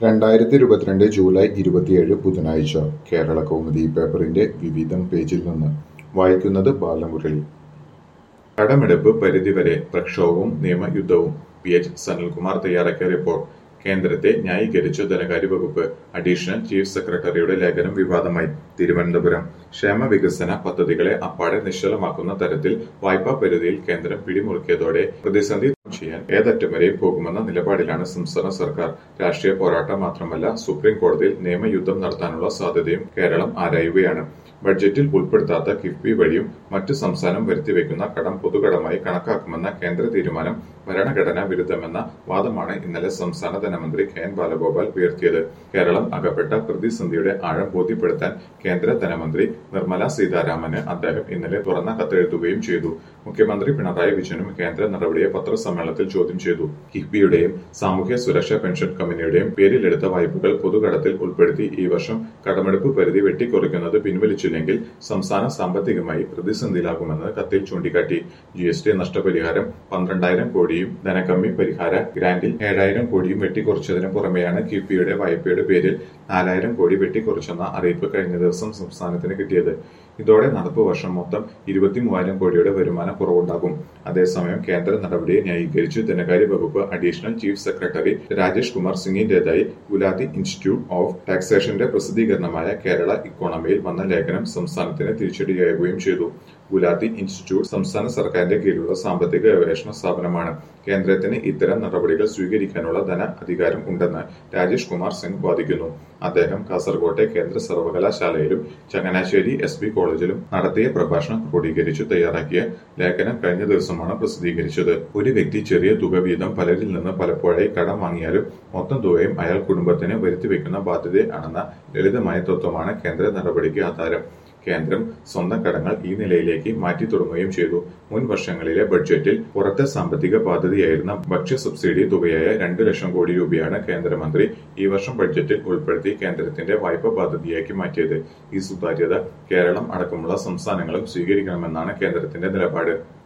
രണ്ടായിരത്തി ഇരുപത്തിരണ്ട് ജൂലൈ ഇരുപത്തിയേഴ് ബുധനാഴ്ച കേരള കൗമുദി പേപ്പറിന്റെ വിവിധം പേജിൽ നിന്ന് വായിക്കുന്നത് ബാലമുരളി കടമെടുപ്പ് പരിധിവരെ പ്രക്ഷോഭവും നിയമയുദ്ധവും പി എച്ച് സനൽകുമാർ തയ്യാറാക്കിയ റിപ്പോർട്ട് കേന്ദ്രത്തെ ന്യായീകരിച്ചു ധനകാര്യ വകുപ്പ് അഡീഷണൽ ചീഫ് സെക്രട്ടറിയുടെ ലേഖനം വിവാദമായി തിരുവനന്തപുരം ക്ഷേമ വികസന പദ്ധതികളെ അപ്പാടെ നിശ്ചലമാക്കുന്ന തരത്തിൽ വായ്പാ പരിധിയിൽ കേന്ദ്രം പിടിമുറുക്കിയതോടെ പ്രതിസന്ധി ചെയ്യാൻ ഏതറ്റം വരെയും പോകുമെന്ന നിലപാടിലാണ് സംസ്ഥാന സർക്കാർ രാഷ്ട്രീയ പോരാട്ടം മാത്രമല്ല സുപ്രീം കോടതിയിൽ നിയമയുദ്ധം നടത്താനുള്ള സാധ്യതയും കേരളം ആരായുകയാണ് ബഡ്ജറ്റിൽ ഉൾപ്പെടുത്താത്ത കിഫ്ബി വഴിയും മറ്റു സംസ്ഥാനം വരുത്തിവെക്കുന്ന കടം പൊതുകടമായി കണക്കാക്കുമെന്ന കേന്ദ്ര തീരുമാനം ഭരണഘടനാ വിരുദ്ധമെന്ന വാദമാണ് ഇന്നലെ സംസ്ഥാന ധനമന്ത്രി കെ എൻ ബാലഗോപാൽ ഉയർത്തിയത് കേരളം അകപ്പെട്ട പ്രതിസന്ധിയുടെ ആഴം ബോധ്യപ്പെടുത്താൻ കേന്ദ്ര ധനമന്ത്രി നിർമ്മല സീതാരാമന് അദ്ദേഹം ഇന്നലെ തുറന്ന കത്തെഴുതുകയും ചെയ്തു മുഖ്യമന്ത്രി പിണറായി വിജയനും കേന്ദ്ര നടപടിയെ പത്രസമ്മേളനത്തിൽ ചോദ്യം ചെയ്തു കിഫ്ബിയുടെയും സാമൂഹ്യ സുരക്ഷാ പെൻഷൻ കമ്പനിയുടെയും പേരിലെടുത്ത വായ്പകൾ പൊതുകടത്തിൽ ഉൾപ്പെടുത്തി ഈ വർഷം കടമെടുപ്പ് പരിധി വെട്ടിക്കുറയ്ക്കുന്നത് പിൻവലിച്ചില്ലെങ്കിൽ സംസ്ഥാന സാമ്പത്തികമായി പ്രതിസന്ധിയിലാകുമെന്ന് കത്തിൽ ചൂണ്ടിക്കാട്ടി ജി എസ് ടി നഷ്ടപരിഹാരം പന്ത്രണ്ടായിരം കോടിയും ധനകമ്മി പരിഹാര ഗ്രാന്റിൽ ഏഴായിരം കോടിയും വെട്ടിക്കുറച്ചതിന് പുറമെയാണ് കിഫ്ബിയുടെ വായ്പയുടെ പേരിൽ നാലായിരം കോടി വെട്ടിക്കുറച്ചെന്ന അറിയിപ്പ് കഴിഞ്ഞ ദിവസം സംസ്ഥാനത്തിന് കിട്ടിയത് ഇതോടെ നടപ്പ് വർഷം മൊത്തം ഇരുപത്തിമൂവായിരം കോടിയുടെ വരുമാന കുറവുണ്ടാകും അതേസമയം കേന്ദ്ര നടപടിയെ ന്യായീകരിച്ച് ധനകാര്യ വകുപ്പ് additional chief secretary Rajesh Kumar സിംഗിന്റേതായി ഗുലാത്തി ഇൻസ്റ്റിറ്റ്യൂട്ട് ഓഫ് ടാക്സേഷന്റെ പ്രസിദ്ധീകരണമായ കേരള ഇക്കോണമിയിൽ വന്ന ലേഖനം സംസ്ഥാനത്തിന് തിരിച്ചടിയാകുകയും ചെയ്തു ഗുലാത്തി ഇൻസ്റ്റിറ്റ്യൂട്ട് സംസ്ഥാന സർക്കാരിന്റെ കീഴിലുള്ള സാമ്പത്തിക ഗവേഷണ സ്ഥാപനമാണ് കേന്ദ്രത്തിന് ഇത്തരം നടപടികൾ സ്വീകരിക്കാനുള്ള ധന അധികാരം ഉണ്ടെന്ന് രാജേഷ് കുമാർ സിംഗ് വാദിക്കുന്നു അദ്ദേഹം കാസർകോട്ടെ കേന്ദ്ര സർവകലാശാലയിലും ചങ്ങനാശ്ശേരി എസ് ബി കോളേജിലും നടത്തിയ പ്രഭാഷണം ക്രോഡീകരിച്ചു തയ്യാറാക്കിയ ലേഖനം കഴിഞ്ഞ ദിവസമാണ് പ്രസിദ്ധീകരിച്ചത് ഒരു വ്യക്തി ചെറിയ തുക വീതം പലരിൽ നിന്ന് പലപ്പോഴായി കടം വാങ്ങിയാലും മൊത്തം തുകയും അയാൾ കുടുംബത്തിന് വരുത്തിവെക്കുന്ന ബാധ്യതയാണെന്ന ലളിതമായ തത്വമാണ് കേന്ദ്ര നടപടിക്ക് ആധാരം കേന്ദ്രം സ്വന്തം കടങ്ങൾ ഈ നിലയിലേക്ക് മാറ്റി തുടങ്ങുകയും ചെയ്തു മുൻ വർഷങ്ങളിലെ ബഡ്ജറ്റിൽ പുറത്തെ സാമ്പത്തിക ബാധ്യതയായിരുന്ന ഭക്ഷ്യ സബ്സിഡി തുകയായ രണ്ടു ലക്ഷം കോടി രൂപയാണ് കേന്ദ്രമന്ത്രി ഈ വർഷം ബഡ്ജറ്റിൽ ഉൾപ്പെടുത്തി കേന്ദ്രത്തിന്റെ വായ്പ ബാധ്യതയാക്കി മാറ്റിയത് ഈ സുതാര്യത കേരളം അടക്കമുള്ള സംസ്ഥാനങ്ങളും സ്വീകരിക്കണമെന്നാണ് കേന്ദ്രത്തിന്റെ നിലപാട്